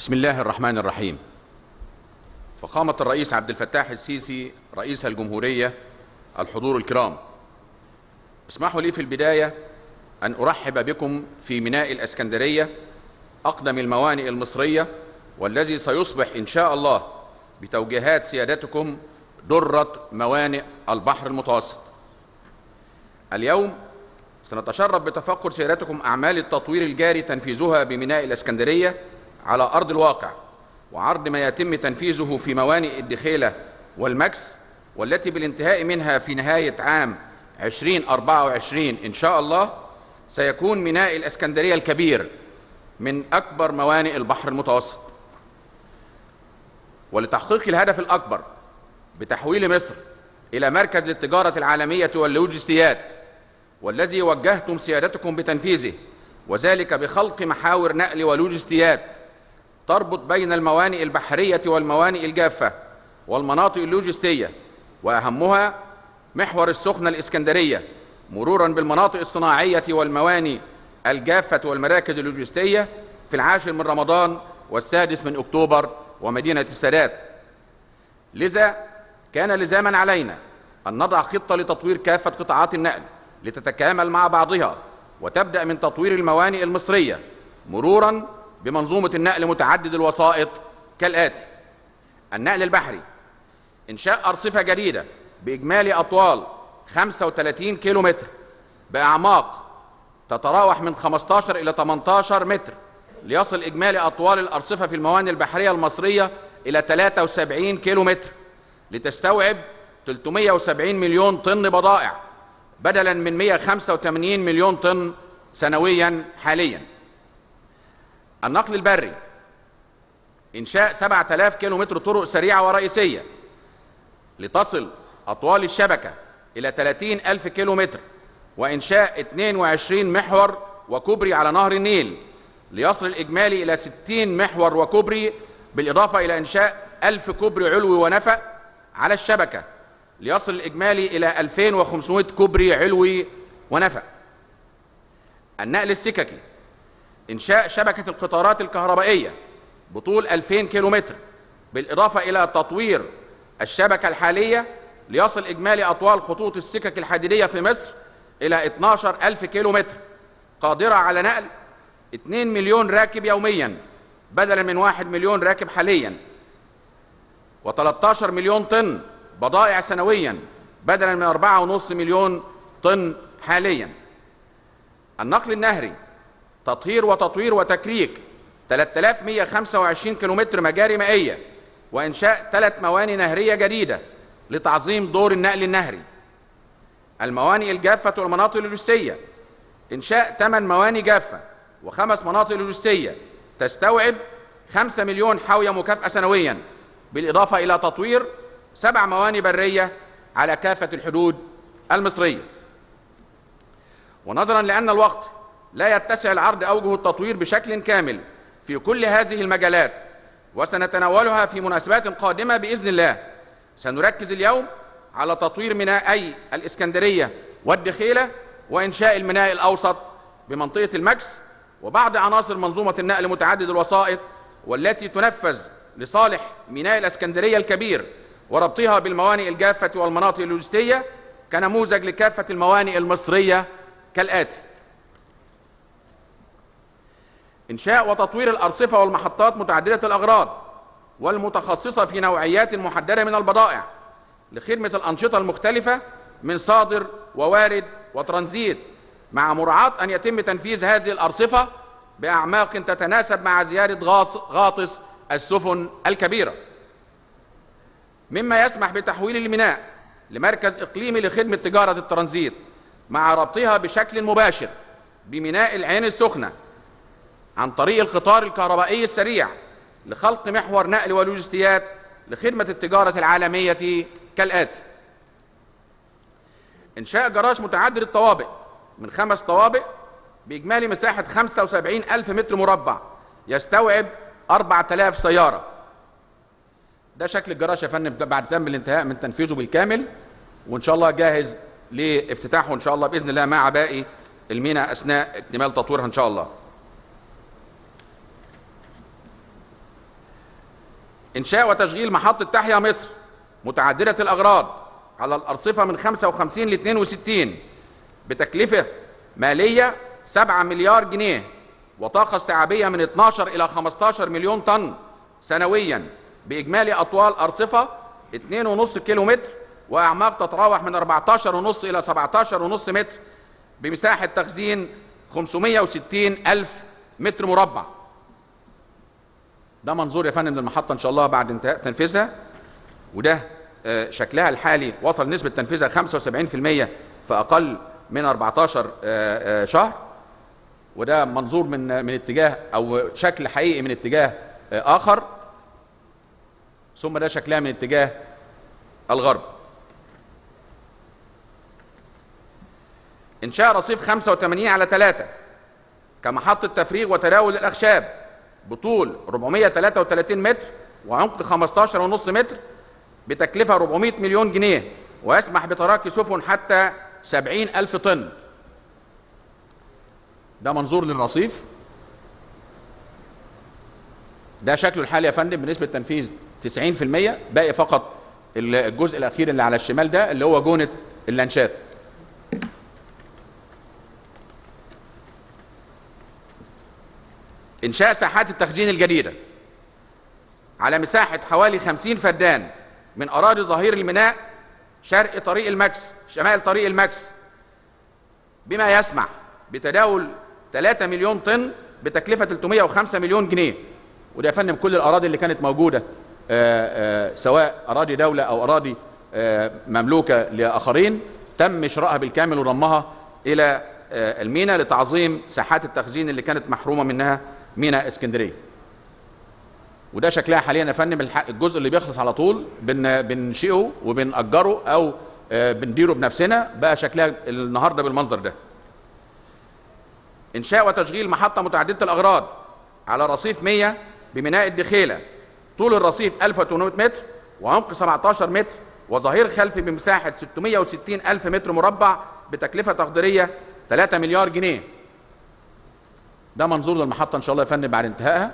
بسم الله الرحمن الرحيم فخامة الرئيس عبد الفتاح السيسي رئيس الجمهورية الحضور الكرام اسمحوا لي في البداية أن أرحب بكم في ميناء الأسكندرية أقدم الموانئ المصرية والذي سيصبح إن شاء الله بتوجيهات سيادتكم درة موانئ البحر المتوسط اليوم سنتشرف بتفقد سيادتكم أعمال التطوير الجاري تنفيذها بميناء الأسكندرية على أرض الواقع وعرض ما يتم تنفيذه في موانئ الدخيلة والمكس والتي بالانتهاء منها في نهاية عام 2024 إن شاء الله سيكون ميناء الأسكندرية الكبير من أكبر موانئ البحر المتوسط ولتحقيق الهدف الأكبر بتحويل مصر إلى مركز للتجارة العالمية واللوجستيات والذي وجهتم سيادتكم بتنفيذه وذلك بخلق محاور نقل ولوجستيات تربط بين الموانئ البحرية والموانئ الجافة والمناطق اللوجستية وأهمها محور السخنة الإسكندرية مرورا بالمناطق الصناعية والموانئ الجافة والمراكز اللوجستية في العاشر من رمضان والسادس من أكتوبر ومدينة السادات لذا كان لزاما علينا أن نضع خطة لتطوير كافة قطاعات النقل لتتكامل مع بعضها وتبدأ من تطوير الموانئ المصرية مرورا بمنظومة النقل متعدد الوسائط كالآتي النقل البحري إنشاء أرصفة جديدة بإجمالي أطوال 35 كيلو متر بأعماق تتراوح من 15 إلى 18 متر ليصل إجمالي أطوال الأرصفة في الموانئ البحرية المصرية إلى 73 كيلو متر لتستوعب 370 مليون طن بضائع بدلا من 185 مليون طن سنويا حاليا النقل البري إنشاء 7000 كيلو متر طرق سريعة ورئيسية لتصل أطوال الشبكة إلى 30 ألف كيلو متر وإنشاء 22 محور وكوبري على نهر النيل ليصل الإجمالي إلى 60 محور وكوبري بالإضافة إلى إنشاء 1000 كوبري علوي ونفق على الشبكة ليصل الإجمالي إلى 2500 كوبري علوي ونفق النقل السككي إنشاء شبكة القطارات الكهربائية بطول 2000 كيلومتر بالإضافة إلى تطوير الشبكة الحالية ليصل إجمالي أطوال خطوط السكك الحديدية في مصر إلى 12 ألف كيلومتر قادرة على نقل 2 مليون راكب يوميا بدلا من 1 مليون راكب حاليا و13 مليون طن بضائع سنويا بدلا من 4.5 مليون طن حاليا النقل النهري تطهير وتطوير وتكريك 3125 كيلومتر مجاري مائية وإنشاء ثلاث موانئ نهرية جديدة لتعظيم دور النقل النهري الموانئ الجافة والمناطق اللوجستية إنشاء ثمان موانئ جافة وخمس مناطق لوجستية تستوعب 5 مليون حاوية مكافأة سنويا بالإضافة إلى تطوير سبع موانئ برية على كافة الحدود المصرية ونظرا لأن الوقت لا يتسع العرض أوجه التطوير بشكل كامل في كل هذه المجالات وسنتناولها في مناسبات قادمة بإذن الله سنركز اليوم على تطوير ميناءي الإسكندرية والدخيلة وإنشاء الميناء الأوسط بمنطقة المكس وبعض عناصر منظومة النقل متعدد الوسائط والتي تنفذ لصالح ميناء الإسكندرية الكبير وربطها بالموانئ الجافة والمناطق اللوجستية كنموذج لكافة الموانئ المصرية كالآتي إنشاء وتطوير الأرصفة والمحطات متعددة الأغراض والمتخصصة في نوعيات محددة من البضائع لخدمة الأنشطة المختلفة من صادر ووارد وترانزيت مع مراعاة أن يتم تنفيذ هذه الأرصفة بأعماق تتناسب مع زيادة غاطس السفن الكبيرة مما يسمح بتحويل الميناء لمركز إقليمي لخدمة تجارة الترانزيت مع ربطها بشكل مباشر بميناء العين السخنة عن طريق القطار الكهربائي السريع لخلق محور نقل ولوجستيات لخدمة التجارة العالمية كالآتي إنشاء جراج متعدد الطوابق من خمس طوابق بإجمالي مساحة 75 ألف متر مربع يستوعب 4000 سيارة ده شكل الجراج يا فندم بعد تم الانتهاء من تنفيذه بالكامل وإن شاء الله جاهز لافتتاحه إن شاء الله بإذن الله مع باقي المينا أثناء اكتمال تطويرها إن شاء الله إنشاء وتشغيل محطة تحيا مصر متعددة الأغراض على الأرصفة من 55 ل 62 بتكلفة مالية 7 مليار جنيه وطاقة استيعابية من 12 إلى 15 مليون طن سنويا بإجمالي أطوال أرصفة 2.5 كيلو متر وأعماق تتراوح من 14.5 إلى 17.5 متر بمساحة تخزين 560 ألف متر مربع ده منظور يا فندم للمحطة إن شاء الله بعد انتهاء تنفيذها وده آه، شكلها الحالي وصل نسبة تنفيذها 75% في أقل من 14 آه، آه، شهر وده منظور من من اتجاه أو شكل حقيقي من اتجاه آه، آخر ثم ده شكلها من اتجاه الغرب إنشاء رصيف 85 على 3 كمحطة تفريغ وتداول الأخشاب بطول 433 متر وعمق 15.5 متر بتكلفة 400 مليون جنيه ويسمح بتراكي سفن حتى 70 ألف طن ده منظور للرصيف ده شكله الحالي يا فندم بنسبة تنفيذ 90% باقي فقط الجزء الأخير اللي على الشمال ده اللي هو جونة اللانشات إنشاء ساحات التخزين الجديدة على مساحة حوالي 50 فدان من أراضي ظهير الميناء شرق طريق المكس شمال طريق المكس بما يسمح بتداول 3 مليون طن بتكلفة 305 مليون جنيه وده يا فندم كل الأراضي اللي كانت موجودة آه، آه، سواء أراضي دولة أو أراضي آه، مملوكة لآخرين تم شرائها بالكامل وضمها إلى آه، المينا لتعظيم ساحات التخزين اللي كانت محرومة منها مينا اسكندرية وده شكلها حاليا يا فندم الح- الجزء اللي بيخلص على طول بن بنشئه وبنأجره او آه، بنديره بنفسنا بقى شكلها النهارده بالمنظر ده. انشاء وتشغيل محطه متعدده الاغراض على رصيف 100 بميناء الدخيله طول الرصيف 1800 متر وعمق 17 متر وظهير خلفي بمساحه 660 الف متر مربع بتكلفه تقديريه 3 مليار جنيه. ده منظور للمحطه ان شاء الله يا فندم بعد انتهائها.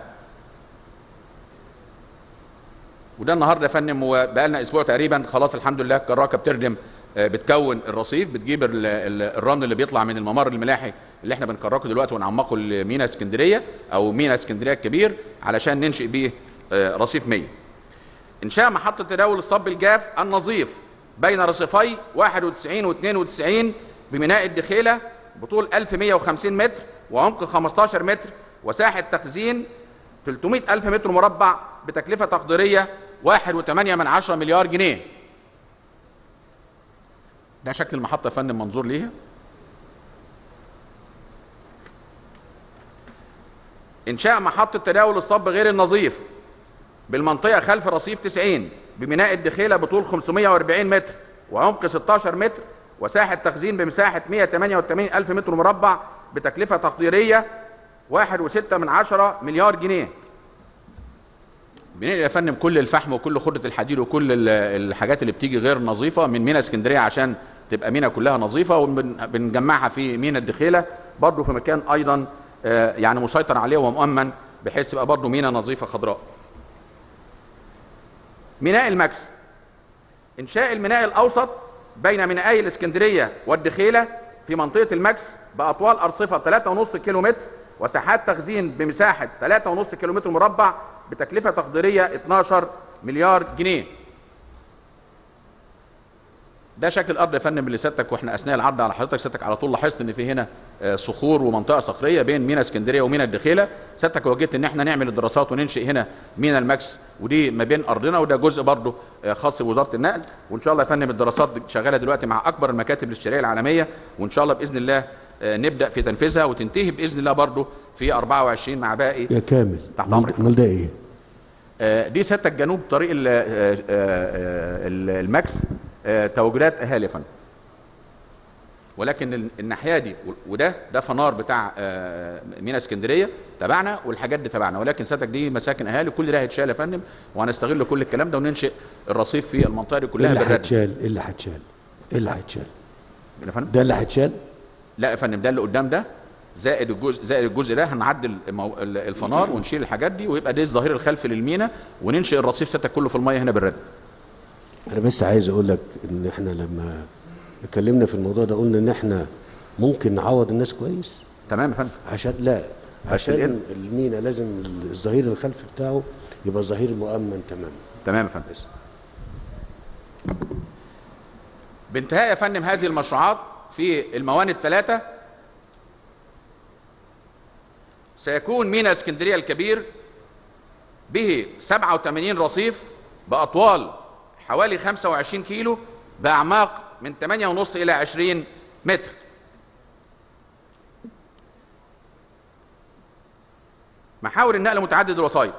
وده النهارده يا فندم هو بقى لنا اسبوع تقريبا خلاص الحمد لله الكراكه بتردم آه، بتكون الرصيف بتجيب ال- ال- الرمل اللي بيطلع من الممر الملاحي اللي احنا بنكركه دلوقتي ونعمقه لمينا اسكندريه او مينا اسكندريه الكبير علشان ننشئ بيه آه، رصيف 100 انشاء محطه تداول الصب الجاف النظيف بين رصيفي 91 و 92 بميناء الدخيله بطول 1150 متر وعمق 15 متر وساحه تخزين 300 ألف متر مربع بتكلفة تقديرية 1.8 من عشرة مليار جنيه ده شكل المحطة يا فندم منظور ليها إنشاء محطة تداول الصب غير النظيف بالمنطقة خلف رصيف 90 بميناء الدخيلة بطول 540 متر وعمق 16 متر وساحة تخزين بمساحة 188 ألف متر مربع بتكلفة تقديرية واحد وستة من عشرة مليار جنيه بننقل يا فندم كل الفحم وكل خردة الحديد وكل ال- الحاجات اللي بتيجي غير نظيفة من مينا اسكندرية عشان تبقى مينا كلها نظيفة وبنجمعها في مينا الدخيلة برضه في مكان أيضا آه، يعني مسيطر عليه ومؤمن بحيث يبقى برضه مينا نظيفة خضراء ميناء المكس إنشاء الميناء الأوسط بين مينائي الإسكندرية والدخيلة في منطقة المكس بأطوال أرصفة 3.5 كيلو متر وساحات تخزين بمساحة 3.5 كيلو متر مربع بتكلفة تقديرية 12 مليار جنيه ده شكل الارض يا فندم اللي سيادتك واحنا اثناء العرض على حضرتك سيادتك على طول لاحظت ان في هنا آه، صخور ومنطقه صخريه بين مينا اسكندريه ومينا الدخيله سيادتك وجدت ان احنا نعمل الدراسات وننشئ هنا مينا الماكس ودي ما بين ارضنا وده جزء برضه آه، خاص بوزاره النقل وان شاء الله يا فندم الدراسات شغاله دلوقتي مع اكبر المكاتب الاستشاريه العالميه وان شاء الله باذن الله آه، نبدا في تنفيذها وتنتهي باذن الله برضه في 24 مع باقي يا كامل تحت أمرك. امال ده ايه؟ آه، دي سيادتك جنوب طريق ال- آه، آه، آه، ال- الماكس آه، توجيهات اهالي يا فندم ولكن ال- الناحيه دي و- وده ده فنار بتاع آه، مينا اسكندريه تبعنا والحاجات دي تبعنا ولكن سيادتك دي مساكن اهالي كل ده هيتشال يا فندم وهنستغل كل الكلام ده وننشئ الرصيف في المنطقه دي ايه كلها اللي بالردم هيتشال؟ ايه اللي هيتشال؟ ايه اللي هيتشال؟ يا فندم ده اللي هيتشال؟ لا يا فندم ده اللي قدام ده زائد الجزء زائد الجزء ده هنعدل المو- ال- الفنار ونشيل الحاجات دي ويبقى ده الظهير الخلفي للمينا وننشئ الرصيف ستة كله في الميه هنا بالردم انا بس عايز اقول لك ان احنا لما اتكلمنا في الموضوع ده قلنا ان احنا ممكن نعوض الناس كويس تمام يا فندم عشان لا بس عشان الإن- المينا لازم الظهير الخلفي بتاعه يبقى ظهير مؤمن تماما تمام يا فندم بس بانتهاء يا فندم هذه المشروعات في الموانئ الثلاثة سيكون ميناء اسكندرية الكبير به 87 رصيف بأطوال حوالي 25 كيلو بأعماق من 8.5 إلى 20 متر محاور النقل متعدد الوسائط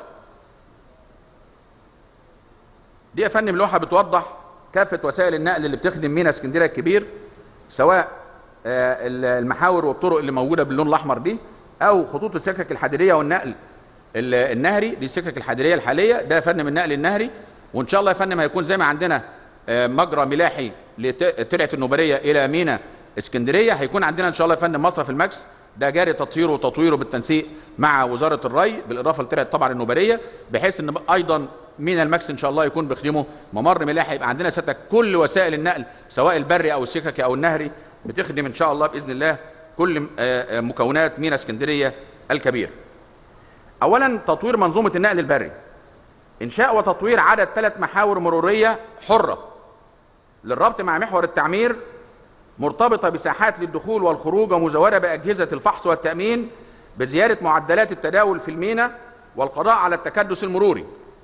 دي يا فندم لوحه بتوضح كافه وسائل النقل اللي بتخدم ميناء اسكندريه الكبير سواء آه، ال- المحاور والطرق اللي موجوده باللون الاحمر دي او خطوط السكك الحديديه والنقل ال- النهري دي السكك الحديديه الحاليه ده يا فندم النقل النهري وان شاء الله يا فندم هيكون زي ما عندنا آه، مجرى ملاحي لترعه النوبريه الى ميناء اسكندريه هيكون عندنا ان شاء الله يا فندم مصرف الماكس ده جاري تطهيره وتطويره بالتنسيق مع وزاره الري بالاضافه لترعه طبعا النوبريه بحيث ان ايضا ميناء الماكس ان شاء الله يكون بيخدمه ممر ملاحي يبقى عندنا ستة كل وسائل النقل سواء البري او السككي او النهري بتخدم ان شاء الله باذن الله كل آه، آه، مكونات ميناء اسكندريه الكبير. اولا تطوير منظومه النقل البري. انشاء وتطوير عدد ثلاث محاور مروريه حره للربط مع محور التعمير مرتبطه بساحات للدخول والخروج ومزوده باجهزه الفحص والتامين بزياده معدلات التداول في الميناء والقضاء على التكدس المروري.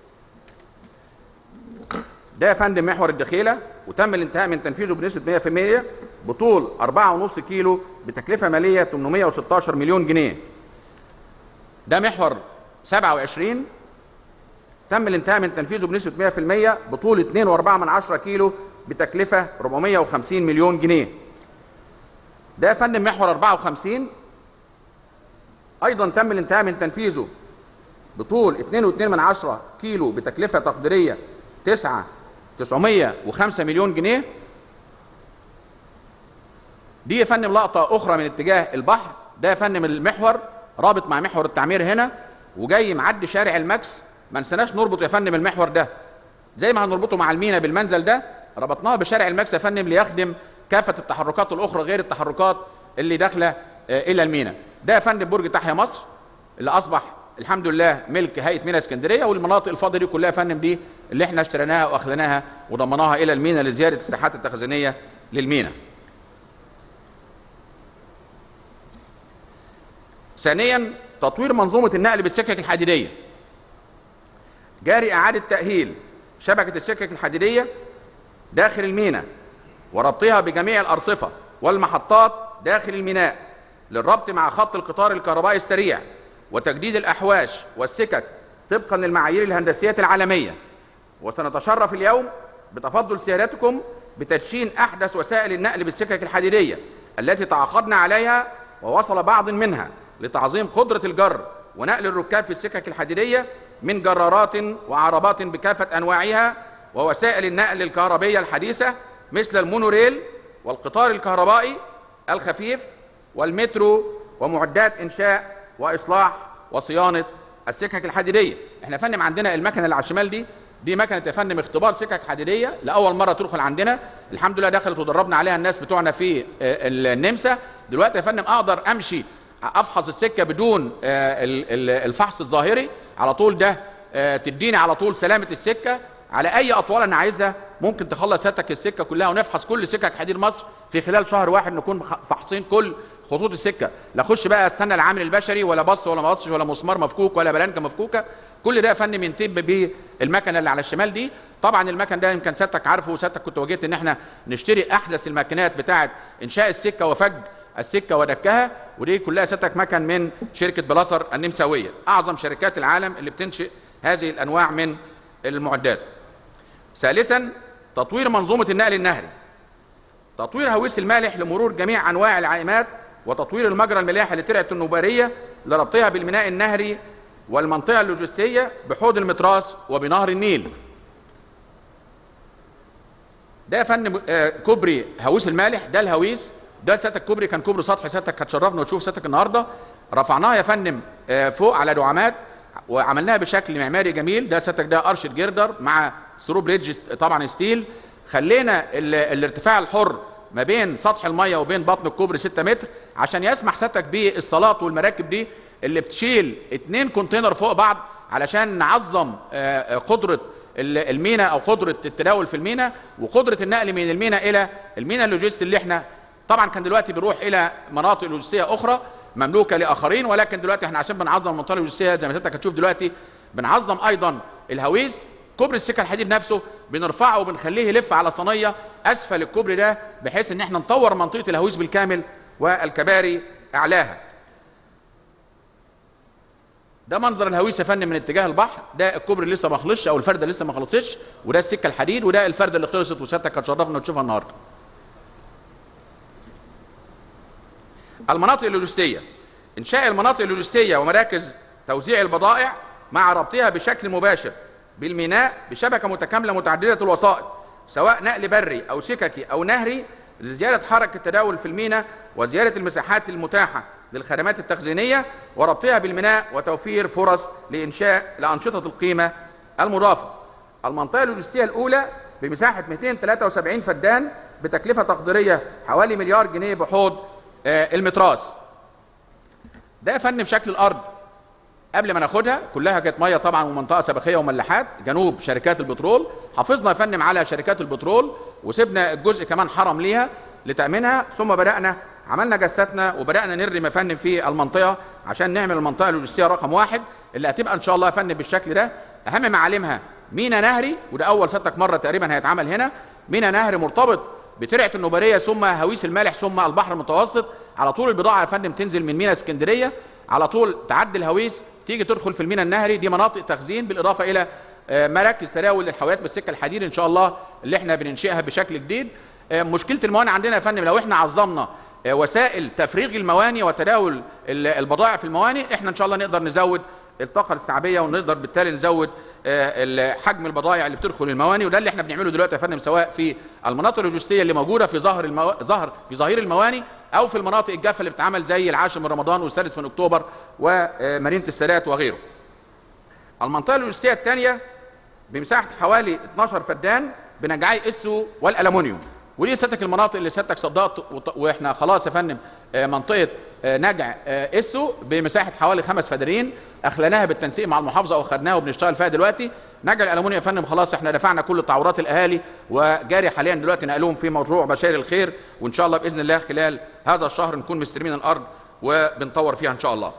ده يا فندم محور الدخيله وتم الانتهاء من تنفيذه بنسبه 100% بطول 4.5 كيلو بتكلفه ماليه 816 مليون جنيه. ده محور 27 تم الانتهاء من تنفيذه بنسبه 100% بطول 2.4 كيلو بتكلفه 450 مليون جنيه. ده يا فندم محور 54 ايضا تم الانتهاء من تنفيذه بطول 2.2 كيلو بتكلفه تقديريه 9 905 مليون جنيه دي يا فندم لقطه اخرى من اتجاه البحر ده يا فندم المحور رابط مع محور التعمير هنا وجاي معدي شارع الماكس ما نسيناش نربط يا فندم المحور ده زي ما هنربطه مع المينا بالمنزل ده ربطناه بشارع الماكس يا فندم ليخدم كافه التحركات الاخرى غير التحركات اللي داخله آه، الى المينا ده يا فندم برج تحيا مصر اللي اصبح الحمد لله ملك هيئه مينا اسكندريه والمناطق الفاضيه دي كلها يا فندم دي اللي احنا اشتريناها واخذناها وضمناها الى المينا لزياده الساحات التخزينيه للمينا. ثانيا تطوير منظومه النقل بالسكك الحديديه. جاري اعاده تاهيل شبكه السكك الحديديه داخل المينا وربطها بجميع الارصفه والمحطات داخل الميناء للربط مع خط القطار الكهربائي السريع وتجديد الاحواش والسكك طبقا للمعايير الهندسيه العالميه وسنتشرف اليوم بتفضل سيادتكم بتدشين احدث وسائل النقل بالسكك الحديديه التي تعاقدنا عليها ووصل بعض منها لتعظيم قدره الجر ونقل الركاب في السكك الحديديه من جرارات وعربات بكافه انواعها ووسائل النقل الكهربيه الحديثه مثل المونوريل والقطار الكهربائي الخفيف والمترو ومعدات انشاء واصلاح وصيانه السكك الحديديه احنا يا فندم عندنا المكنه اللي على الشمال دي دي مكنه يا فندم اختبار سكك حديديه لاول مره تدخل عندنا الحمد لله دخلت ودربنا عليها الناس بتوعنا في آه، النمسا دلوقتي يا فندم اقدر امشي افحص السكه بدون آه، ال- ال- الفحص الظاهري على طول ده آه، تديني على طول سلامه السكه على اي اطوال انا عايزها ممكن تخلص سيادتك السكه كلها ونفحص كل سكك حديد مصر في خلال شهر واحد نكون خ- فاحصين كل خطوط السكه لا اخش بقى استنى العامل البشري ولا بص ولا ما بصش ولا مسمار مفكوك ولا بلانكه مفكوكه كل ده يا فندم ينتم بالمكنه اللي على الشمال دي طبعا المكن ده يمكن سيادتك عارفه وسيادتك كنت واجهت ان احنا نشتري احدث الماكينات بتاعه انشاء السكه وفج السكه ودكها ودي كلها سيادتك مكن من شركه بلاصر النمساويه اعظم شركات العالم اللي بتنشئ هذه الانواع من المعدات ثالثا تطوير منظومه النقل النهري تطوير هويس المالح لمرور جميع انواع العائمات وتطوير المجرى الملاحي لترعه النوباريه لربطها بالميناء النهري والمنطقه اللوجستيه بحوض المتراس وبنهر النيل ده يا فندم آه، كوبري هويس المالح ده الهويس ده سيادتك كوبري كان كوبري سطحي سيادتك هتشرفنا وتشوف سيادتك النهارده رفعناها يا فندم آه، فوق على دعامات وعملناها بشكل معماري جميل ده سيادتك ده ارش جيردر مع ثرو بريدج طبعا ستيل خلينا ال- الارتفاع الحر ما بين سطح الميه وبين بطن الكوبري 6 متر عشان يسمح سيادتك بالصالات والمراكب دي اللي بتشيل اتنين كونتينر فوق بعض علشان نعظم آه، آه، قدره ال- المينا او قدره التداول في المينا وقدره النقل من المينا الى المينا اللوجستي اللي احنا طبعا كان دلوقتي بيروح الى مناطق لوجستيه اخرى مملوكه لاخرين ولكن دلوقتي احنا عشان بنعظم المنطقه اللوجستيه زي ما حضرتك هتشوف دلوقتي بنعظم ايضا الهويس كوبري السكه الحديد نفسه بنرفعه وبنخليه يلف على صينيه اسفل الكوبري ده بحيث ان احنا نطور منطقه الهويس بالكامل والكباري اعلاها ده منظر الهويس يا فندم من اتجاه البحر ده الكوبري اللي لسه ما خلصش او الفرده اللي لسه ما خلصتش وده السكه الحديد وده الفرده اللي خلصت وسيادتك هتشرفنا وتشوفها النهارده المناطق اللوجستيه انشاء المناطق اللوجستيه ومراكز توزيع البضائع مع ربطها بشكل مباشر بالميناء بشبكه متكامله متعدده الوسائط سواء نقل بري او سككي او نهري لزياده حركه التداول في الميناء وزياده المساحات المتاحه للخدمات التخزينيه وربطها بالميناء وتوفير فرص لانشاء لانشطه القيمه المضافه. المنطقه اللوجستيه الاولى بمساحه 273 فدان بتكلفه تقديريه حوالي مليار جنيه بحوض آه، المتراس. ده يا فندم شكل الارض قبل ما ناخدها كلها كانت ميه طبعا ومنطقه سبخيه وملاحات جنوب شركات البترول حافظنا يا فندم على شركات البترول وسيبنا الجزء كمان حرم ليها لتامينها ثم بدانا عملنا جساتنا وبدانا نرم يا فندم في المنطقه عشان نعمل المنطقه اللوجستيه رقم واحد اللي هتبقى ان شاء الله يا فندم بالشكل ده اهم معالمها مينا نهري وده اول ستك مره تقريبا هيتعمل هنا مينا نهري مرتبط بترعه النوبريه ثم هويس المالح ثم البحر المتوسط على طول البضاعه يا فندم تنزل من مينا اسكندريه على طول تعدي الهويس تيجي تدخل في المينا النهري دي مناطق تخزين بالاضافه الى آه، مراكز تداول للحاويات بالسكه الحديد ان شاء الله اللي احنا بننشئها بشكل جديد آه، مشكله الموانئ عندنا يا فندم لو احنا عظمنا آه، وسائل تفريغ الموانئ وتداول ال- البضائع في الموانئ احنا ان شاء الله نقدر نزود الطاقه الاستيعابيه ونقدر بالتالي نزود آه، ال- حجم البضائع اللي بتدخل الموانئ وده اللي احنا بنعمله دلوقتي يا فندم سواء في المناطق اللوجستيه اللي موجوده في ظهر المو... ظهر في ظهير الموانئ او في المناطق الجافه اللي بتتعمل زي العاشر من رمضان والسادس من اكتوبر ومدينه السادات وغيره. المنطقه اللوجستيه الثانيه بمساحه حوالي 12 فدان بنجعي اسو والالومنيوم ودي سيادتك المناطق اللي سيادتك صدقت وط- واحنا خلاص يا فندم آه، منطقه آه، نجع آه، اسو بمساحه حوالي خمس فدانين اخلناها بالتنسيق مع المحافظه واخدناها وبنشتغل فيها دلوقتي نجع الالومنيوم يا فندم خلاص احنا دفعنا كل تعورات الاهالي وجاري حاليا دلوقتي نقلهم في مشروع بشاير الخير وان شاء الله باذن الله خلال هذا الشهر نكون مستلمين الارض وبنطور فيها ان شاء الله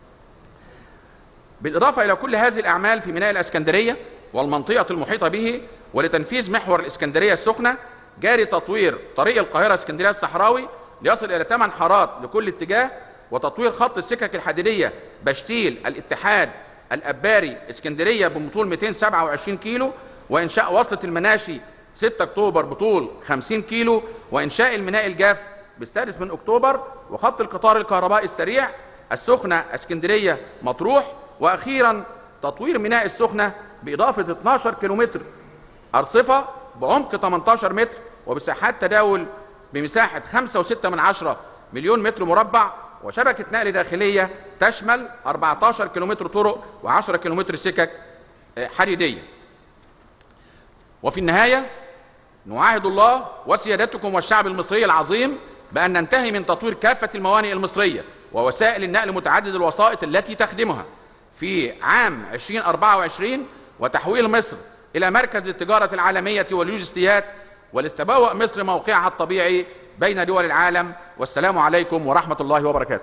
بالإضافة إلى كل هذه الأعمال في ميناء الإسكندرية والمنطقة المحيطة به ولتنفيذ محور الإسكندرية السخنة جاري تطوير طريق القاهرة اسكندرية الصحراوي ليصل إلى 8 حارات لكل اتجاه وتطوير خط السكك الحديدية بشتيل الاتحاد الأباري اسكندرية بطول 227 كيلو وإنشاء وصلة المناشي 6 أكتوبر بطول 50 كيلو وإنشاء الميناء الجاف بالسادس من أكتوبر وخط القطار الكهربائي السريع السخنة اسكندرية مطروح واخيرا تطوير ميناء السخنه باضافه 12 كيلومتر ارصفه بعمق 18 متر وبساحات تداول بمساحه 5.6 من عشرة مليون متر مربع وشبكه نقل داخليه تشمل 14 كيلومتر طرق و10 كيلومتر سكك آه، حديديه وفي النهايه نعاهد الله وسيادتكم والشعب المصري العظيم بأن ننتهي من تطوير كافة الموانئ المصرية ووسائل النقل متعدد الوسائط التي تخدمها في عام 2024 وتحويل مصر إلى مركز للتجارة العالمية واللوجستيات ولتتبوأ مصر موقعها الطبيعي بين دول العالم والسلام عليكم ورحمة الله وبركاته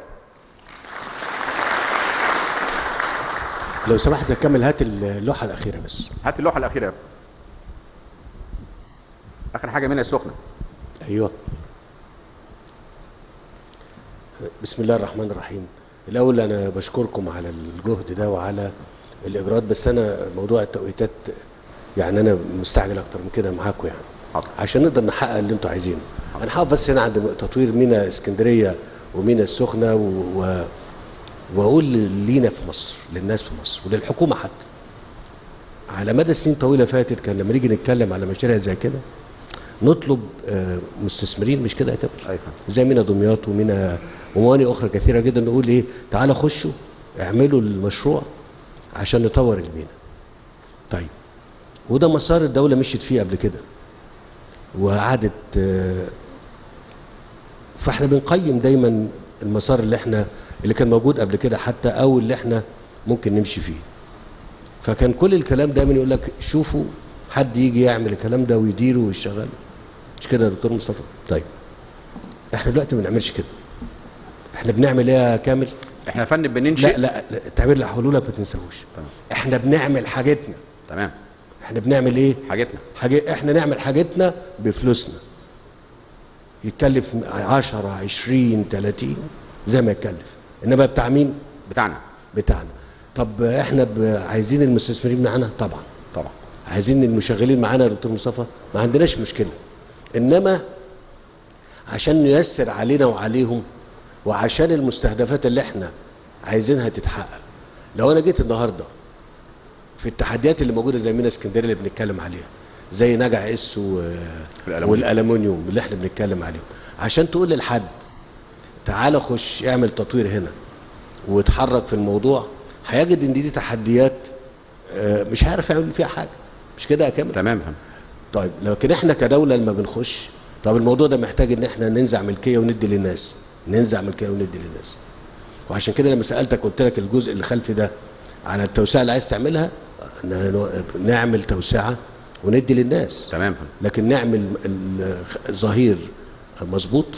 لو سمحت اكمل هات اللوحه الاخيره بس هات اللوحة الأخيرة آخر حاجة منها السخنة ايوه بسم الله الرحمن الرحيم الاول انا بشكركم على الجهد ده وعلى الاجراءات بس انا موضوع التوقيتات يعني انا مستعجل اكتر من كده معاكم يعني حاضر. عشان نقدر نحقق اللي انتوا عايزينه انا حابب بس هنا عند تطوير مينا اسكندريه ومينا السخنه و... و... واقول لينا في مصر للناس في مصر وللحكومه حتى على مدى سنين طويله فاتت كان لما نيجي نتكلم على مشاريع زي كده نطلب آه، مستثمرين مش كده يا كابتن ايوه فندم. زي مينا دمياط ومينا وموانئ اخرى كثيره جدا نقول ايه تعالوا خشوا اعملوا المشروع عشان نطور المينا طيب وده مسار الدوله مشيت فيه قبل كده وقعدت آه، فاحنا بنقيم دايما المسار اللي احنا اللي كان موجود قبل كده حتى او اللي احنا ممكن نمشي فيه فكان كل الكلام دايما يقول لك شوفوا حد يجي يعمل الكلام ده ويديره ويشتغل مش كده يا دكتور مصطفى طيب احنا دلوقتي ما بنعملش كده احنا بنعمل ايه يا كامل احنا يا فندم بننشئ لا لا, لا التعبير اللي هقوله لك ما تنساهوش تمام. احنا بنعمل حاجتنا تمام احنا بنعمل ايه حاجتنا حاجة احنا نعمل حاجتنا بفلوسنا يتكلف 10 20 30 زي ما يتكلف انما بتاع مين بتاعنا بتاعنا طب احنا ب- عايزين المستثمرين معانا طبعا طبعا عايزين المشغلين معانا يا دكتور مصطفى ما عندناش مشكله انما عشان نيسر علينا وعليهم وعشان المستهدفات اللي احنا عايزينها تتحقق لو انا جيت النهارده في التحديات اللي موجوده زي مينا اسكندريه اللي بنتكلم عليها زي نجع اس و... الألمنيوم. والالومنيوم اللي احنا بنتكلم عليهم عشان تقول للحد تعالى خش اعمل تطوير هنا واتحرك في الموضوع هيجد ان دي تحديات آه، مش هيعرف يعمل فيها حاجه مش كده يا كامل تمام يا فندم طيب لكن احنا كدوله لما بنخش طب الموضوع ده محتاج ان احنا ننزع ملكيه وندي للناس ننزع ملكيه وندي للناس وعشان كده لما سالتك قلت لك الجزء اللي خلفي ده على التوسعه اللي عايز تعملها ن- نعمل توسعه وندي للناس تمام يا فندم لكن نعمل ال- الظهير مظبوط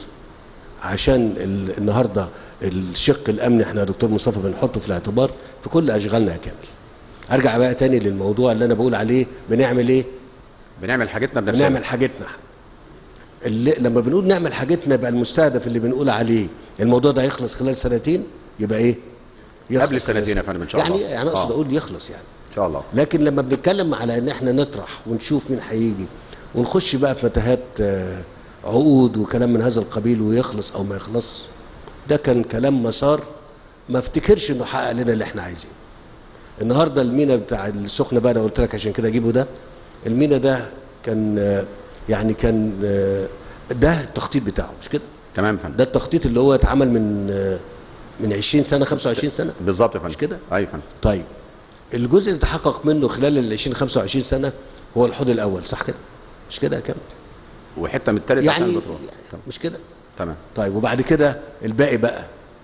عشان ال- النهارده الشق الامني احنا يا دكتور مصطفى بنحطه في الاعتبار في كل اشغالنا يا كامل ارجع بقى تاني للموضوع اللي انا بقول عليه بنعمل ايه بنعمل حاجتنا بنفسنا بنعمل حاجتنا احنا. اللي لما بنقول نعمل حاجتنا يبقى المستهدف اللي بنقول عليه الموضوع ده هيخلص خلال سنتين يبقى ايه يخلص قبل خلال سنتين يا سنة. فندم إن شاء يعني الله. يعني اقصد آه. اقول يخلص يعني ان شاء الله لكن لما بنتكلم على ان احنا نطرح ونشوف مين هيجي ونخش بقى في متاهات آه، عقود وكلام من هذا القبيل ويخلص او ما يخلص ده كان كلام مسار ما افتكرش انه حقق لنا اللي احنا عايزينه النهارده المينا بتاع السخنه بقى انا قلت لك عشان كده اجيبه ده المينا ده كان آه، يعني كان آه، ده التخطيط بتاعه مش كده تمام يا فندم ده التخطيط اللي هو اتعمل من آه، من 20 سنه 25 سنه بالظبط يا فندم مش كده؟ ايوه يا فندم طيب الجزء اللي تحقق منه خلال ال 20 25 سنه هو الحوض الاول صح كده؟ مش كده يا كامل؟ وحته من الثالث يعني عشان بتروح. تمام. مش كده؟ تمام طيب وبعد كده الباقي بقى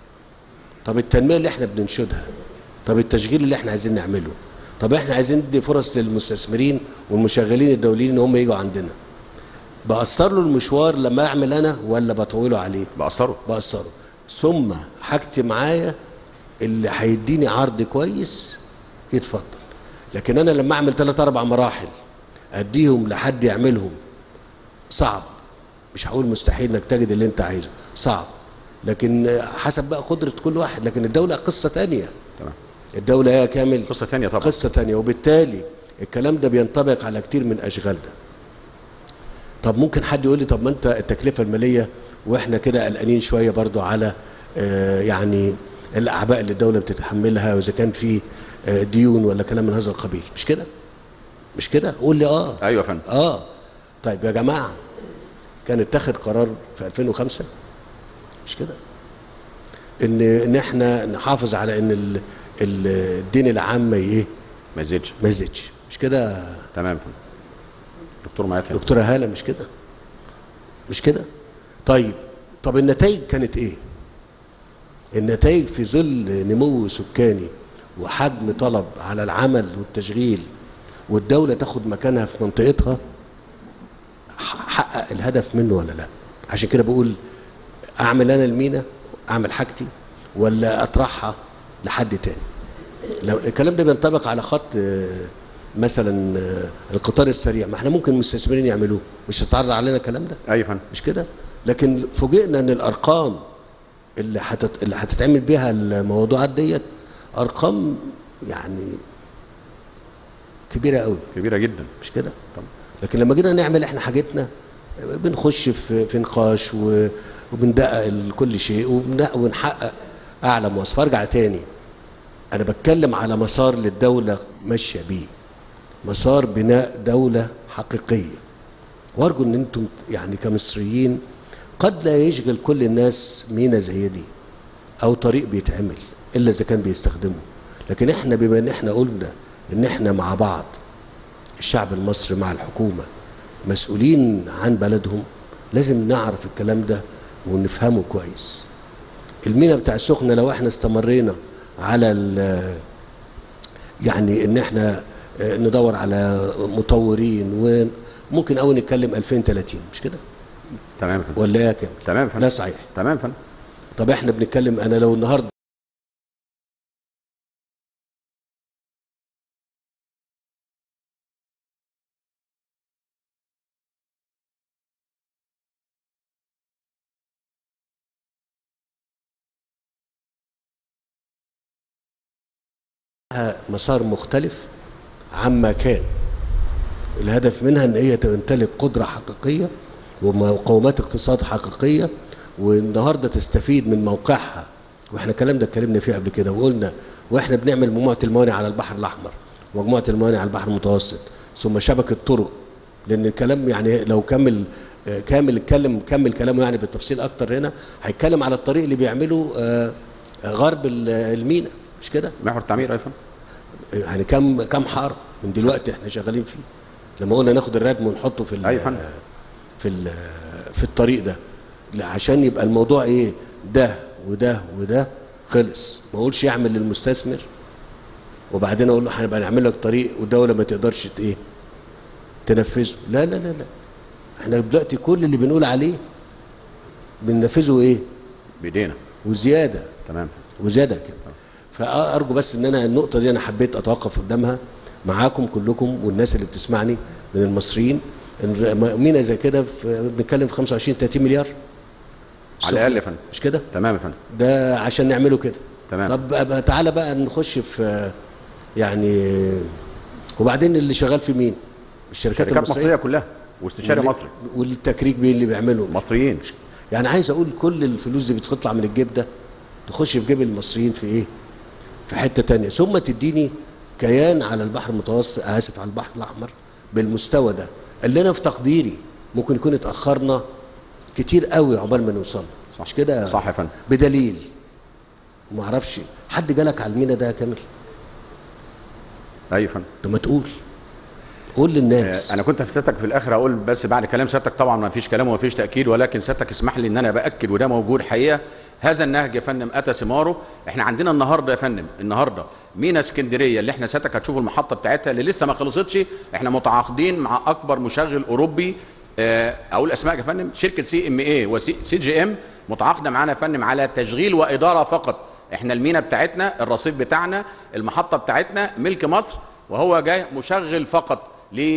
طب التنميه اللي احنا بننشدها طب التشغيل اللي احنا عايزين نعمله طب احنا عايزين ندي فرص للمستثمرين والمشغلين الدوليين ان هم يجوا عندنا بأثر له المشوار لما اعمل انا ولا بطوله عليه بأثره بأثره ثم حاجتي معايا اللي هيديني عرض كويس يتفضل لكن انا لما اعمل ثلاث اربع مراحل اديهم لحد يعملهم صعب مش هقول مستحيل انك تجد اللي انت عايزه صعب لكن حسب بقى قدرة كل واحد لكن الدولة قصة تانية تمام الدولة هي كامل قصه ثانيه طبعا قصة تانية وبالتالي الكلام ده بينطبق على كتير من أشغال ده طب ممكن حد يقول لي طب ما أنت التكلفة المالية وإحنا كده قلقانين شوية برضو على آه يعني الأعباء اللي الدولة بتتحملها وإذا كان في آه ديون ولا كلام من هذا القبيل مش كده؟ مش كده؟ قول لي آه ايوه يا فندم آه طيب يا جماعة كان اتخذ قرار في 2005 مش كده؟ إن إن إحنا نحافظ على إن ال- ال- الدين العام ما إيه؟ ما يزيدش ما يزيدش مش كده تمام يا فندم دكتور معايا فندم دكتوره هاله مش كده مش كده طيب طب النتائج كانت ايه النتائج في ظل نمو سكاني وحجم طلب على العمل والتشغيل والدولة تاخد مكانها في منطقتها ح- حقق الهدف منه ولا لا عشان كده بقول اعمل انا المينا اعمل حاجتي ولا اطرحها لحد تاني لو الكلام ده بينطبق على خط آه، مثلا آه، القطار السريع ما احنا ممكن مستثمرين يعملوه مش هتعرض علينا الكلام ده ايوه يا فندم مش كده لكن فوجئنا ان الارقام اللي هتت... اللي هتتعمل بيها الموضوعات ديت ارقام يعني كبيره قوي كبيره جدا مش كده لكن لما جينا نعمل احنا حاجتنا بنخش في في نقاش و- وبندقق ال- كل شيء وبندقق ونحقق اعلى مواصفه ارجع تاني انا بتكلم على مسار للدوله ماشيه بيه مسار بناء دوله حقيقيه وارجو ان انتم يعني كمصريين قد لا يشغل كل الناس مينا زي دي او طريق بيتعمل الا اذا كان بيستخدمه لكن احنا بما ان احنا قلنا ان احنا مع بعض الشعب المصري مع الحكومه مسؤولين عن بلدهم لازم نعرف الكلام ده ونفهمه كويس المينا بتاع السخنه لو احنا استمرينا على ال- يعني ان احنا آه، ندور على مطورين وممكن قوي نتكلم 2030 مش كده تمام يا فندم ولا ايه يا كامل تمام يا فندم لا صحيح تمام يا فندم طب احنا بنتكلم انا لو النهارده لها مسار مختلف عما كان الهدف منها ان هي تمتلك قدره حقيقيه ومقومات اقتصاد حقيقيه والنهارده تستفيد من موقعها واحنا الكلام ده اتكلمنا فيه قبل كده وقلنا واحنا بنعمل مجموعه الموانئ على البحر الاحمر ومجموعه الموانئ على البحر المتوسط ثم شبكه طرق لان الكلام يعني لو كمل آه، كامل اتكلم كمل كلامه يعني بالتفصيل اكتر هنا هيتكلم على الطريق اللي بيعمله آه، آه، غرب ال- المينا مش كده؟ محور التعمير يا فندم يعني كم كم حاره من دلوقتي احنا شغالين فيه لما قلنا ناخد الردم ونحطه في ال- أيوة فندم. في ال- في الطريق ده لا، عشان يبقى الموضوع ايه ده وده وده خلص ما اقولش يعمل للمستثمر وبعدين اقول له هنبقى نعمل لك طريق والدوله ما تقدرش ت- ايه تنفذه لا لا لا لا احنا دلوقتي كل اللي بنقول عليه بننفذه ايه بايدينا وزياده تمام وزياده كده فارجو بس ان انا النقطه دي انا حبيت اتوقف قدامها معاكم كلكم والناس اللي بتسمعني من المصريين إن مينا زي كده في- بنتكلم في 25 30 مليار على الاقل يا فندم مش كده تمام يا فندم ده عشان نعمله كده تمام. طب بقى تعالى بقى نخش في يعني وبعدين اللي شغال في مين الشركات شركات المصريه مصريه كلها واستشاري واللي- مصري والتكريك مين اللي بيعمله مصريين يعني عايز اقول كل الفلوس دي بتطلع من الجيب ده تخش في جيب المصريين في ايه في حته تانية ثم تديني كيان على البحر المتوسط اسف على البحر الاحمر بالمستوى ده اللي انا في تقديري ممكن يكون اتاخرنا كتير قوي عقبال ما نوصل صح. مش كده صح يا فندم بدليل وما اعرفش حد جالك على المينا ده يا كامل ايوه يا فندم طب ما تقول قول للناس انا كنت في سيادتك في الاخر اقول بس بعد كلام سيادتك طبعا ما فيش كلام وما فيش تاكيد ولكن سيادتك اسمح لي ان انا باكد وده موجود حقيقه هذا النهج يا فندم اتى ثماره احنا عندنا النهارده يا فندم النهارده مينا اسكندريه اللي احنا سيادتك هتشوفوا المحطه بتاعتها اللي لسه ما خلصتش احنا متعاقدين مع اكبر مشغل اوروبي آه، اقول اسماء يا فندم شركه سي ام اي وسي سي جي ام متعاقده معانا يا فندم على تشغيل واداره فقط احنا المينا بتاعتنا الرصيف بتاعنا المحطه بتاعتنا ملك مصر وهو جاي مشغل فقط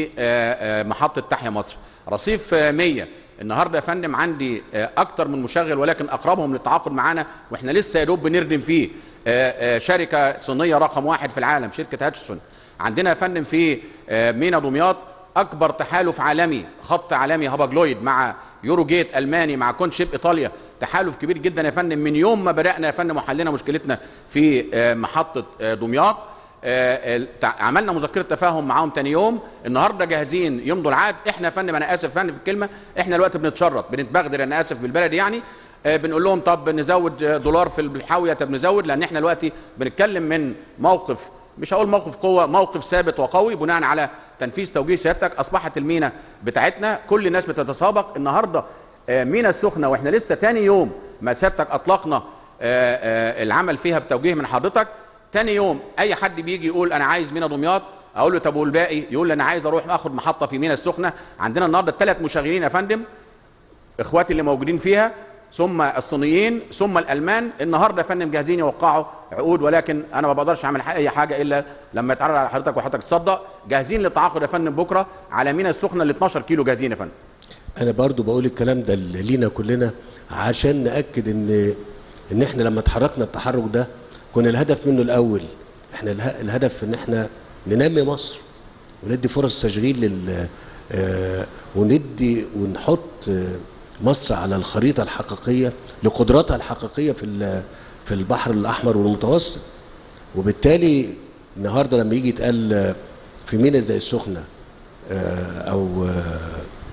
لمحطه تحيا مصر رصيف آه، 100 النهارده يا فندم عندي آه، اكتر من مشغل ولكن اقربهم للتعاقد معانا واحنا لسه يا دوب بنردم فيه آه، آه، شركه صينيه رقم واحد في العالم شركه هاتشسون عندنا يا فندم في آه، مينا دمياط اكبر تحالف عالمي خط عالمي هاباجلويد مع يورو جيت الماني مع كونشيب ايطاليا تحالف كبير جدا يا فندم من يوم ما بدانا يا فندم وحلينا مشكلتنا في آه، محطه آه، دمياط آه، ال- تع- عملنا مذكره تفاهم معاهم تاني يوم النهارده جاهزين يمضوا العقد احنا يا فندم انا اسف يا فندم في الكلمه احنا دلوقتي بنتشرط بنتبغدر انا اسف بالبلد يعني آه، بنقول لهم طب نزود آه، دولار في الحاويه طب نزود لان احنا دلوقتي بنتكلم من موقف مش هقول موقف قوه موقف ثابت وقوي بناء على تنفيذ توجيه سيادتك اصبحت المينا بتاعتنا كل الناس بتتسابق النهارده آه، مينا السخنه واحنا لسه تاني يوم ما سيادتك اطلقنا آه، آه، العمل فيها بتوجيه من حضرتك تاني يوم اي حد بيجي يقول انا عايز مينا دمياط اقول له طب والباقي يقول لي انا عايز اروح اخد محطه في مينا السخنه عندنا النهارده ثلاث مشغلين يا فندم اخواتي اللي موجودين فيها ثم الصينيين ثم الالمان النهارده يا فندم جاهزين يوقعوا عقود ولكن انا ما بقدرش اعمل ح- اي حاجه الا لما يتعرض على حضرتك وحضرتك تصدق جاهزين للتعاقد يا فندم بكره على مينا السخنه ال 12 كيلو جاهزين يا فندم انا برضو بقول الكلام ده لينا كلنا عشان ناكد ان ان احنا لما اتحركنا التحرك ده كنا الهدف منه الاول احنا اله- الهدف ان احنا ننمي مصر وندي فرص تشغيل لل آه، وندي ونحط آه، مصر على الخريطه الحقيقيه لقدراتها الحقيقيه في ال- في البحر الاحمر والمتوسط وبالتالي النهارده لما يجي يتقال آه، في مينا زي السخنه آه، او آه،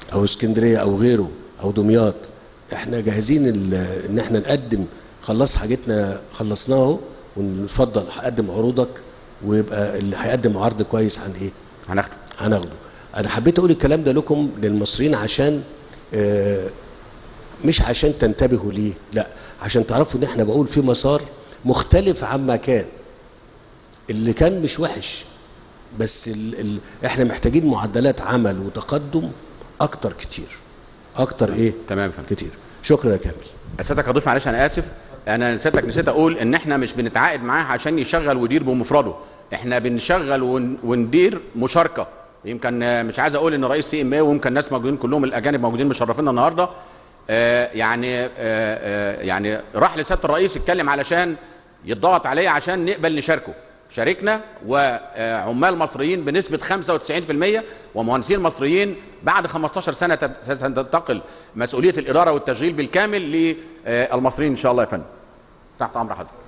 او اسكندريه او غيره او دمياط احنا جاهزين ال- ان احنا نقدم خلص حاجتنا خلصناه اهو ونفضل هقدم عروضك ويبقى اللي هيقدم عرض كويس عن ايه هناخده هناخده انا حبيت اقول الكلام ده لكم للمصريين عشان آه، مش عشان تنتبهوا ليه لا عشان تعرفوا ان احنا بقول في مسار مختلف عما كان اللي كان مش وحش بس ال ال احنا محتاجين معدلات عمل وتقدم اكتر كتير اكتر ايه تمام يا فندم كتير شكرا يا كامل سيادتك اضيف معلش انا اسف انا سيادتك نسيت اقول ان احنا مش بنتعاقد معاه عشان يشغل ويدير بمفرده احنا بنشغل ون- وندير مشاركه يمكن آه، مش عايز اقول ان رئيس سي ام اي ويمكن ناس موجودين كلهم الاجانب موجودين مشرفينا النهارده آه، يعني آه، آه، يعني راح لسياده الرئيس اتكلم علشان يتضغط عليه عشان نقبل نشاركه شاركنا وعمال مصريين بنسبة 95% ومهندسين مصريين بعد 15 سنة تت- ستنتقل مسؤولية الإدارة والتشغيل بالكامل للمصريين إن شاء الله يا فندم تحت أمر حضرتك